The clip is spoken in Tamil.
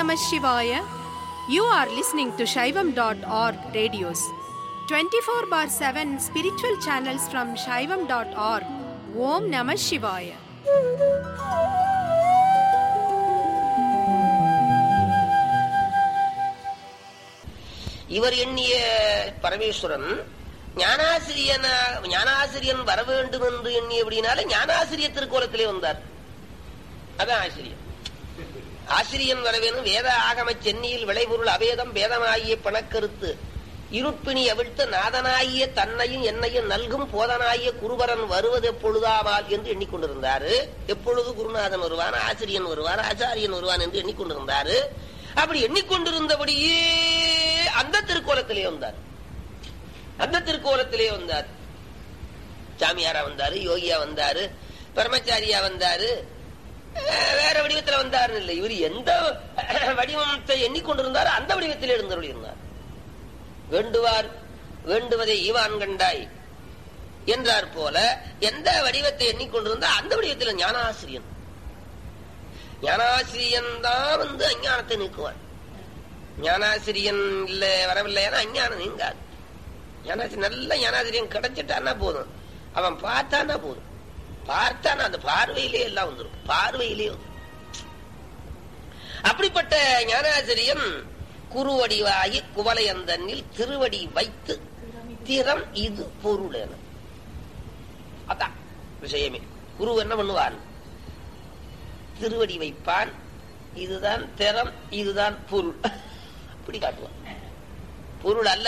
Namah Shivaya. You are listening to Shaivam.org radios. 24 bar 7 spiritual channels from Shaivam.org. Om Namah Shivaya. இவர் எண்ணிய பரமேஸ்வரன் ஞானாசிரியன ஞானாசிரியன் வர வேண்டும் என்று எண்ணியபடினால ஞானாசிரிய திருக்கோலத்திலே வந்தார் அதான் ஆசிரியர் ஆசிரியன் வரவேணும் வேத ஆகம சென்னியில் விளைபொருள் அவேதம் வேதமாகிய பணக்கருத்து இருப்பினி அவிழ்த்து நாதனாகிய தன்னையும் என்னையும் நல்கும் போதனாகிய குருவரன் வருவது எப்பொழுதாவால் என்று எண்ணிக்கொண்டிருந்தாரு எப்பொழுது குருநாதன் வருவான் ஆசிரியன் வருவான் ஆச்சாரியன் வருவான் என்று எண்ணிக்கொண்டிருந்தாரு அப்படி எண்ணிக்கொண்டிருந்தபடியே அந்த திருக்கோலத்திலே வந்தார் அந்த திருக்கோலத்திலே வந்தார் சாமியாரா வந்தாரு யோகியா வந்தாரு பரமச்சாரியா வந்தாரு அஹ் வேற வடிவத்துல வந்தாரு இல்லை இவர் எந்த வடிவத்தை எண்ணிக்கொண்டிருந்தாரோ அந்த வடிவத்தில் எழுந்தருள் இருந்தார் வேண்டுவார் வேண்டுவதை ஈவான் கண்டாய் என்றார் போல எந்த வடிவத்தை எண்ணிக்கொண்டிருந்தா அந்த வடிவத்தில் ஞானாசிரியன் ஞானாசிரியன் தான் வந்து அஞ்ஞானத்தை நீக்குவான் ஞானாசிரியன் இல்ல வரவில்லைன்னா அஞ்ஞானம் நீங்காது ஞானாசிரியன் நல்ல ஞானாசிரியன் கிடைச்சிட்டான்னா போதும் அவன் பார்த்தானா போதும் பார்த்தானா அந்த பார்வையிலே எல்லாம் வந்துடும் பார்வையிலே வந்துடும் அப்படிப்பட்ட ஞானாசிரியன் குருவடிவாகி குவலையந்தனில் திருவடி வைத்து திறம் இது பொருள் என அதான் விஷயமே குரு என்ன பண்ணுவான் திருவடி வைப்பான் இதுதான் திறம் இதுதான் பொருள் அப்படி காட்டுவான் பொருள் அல்ல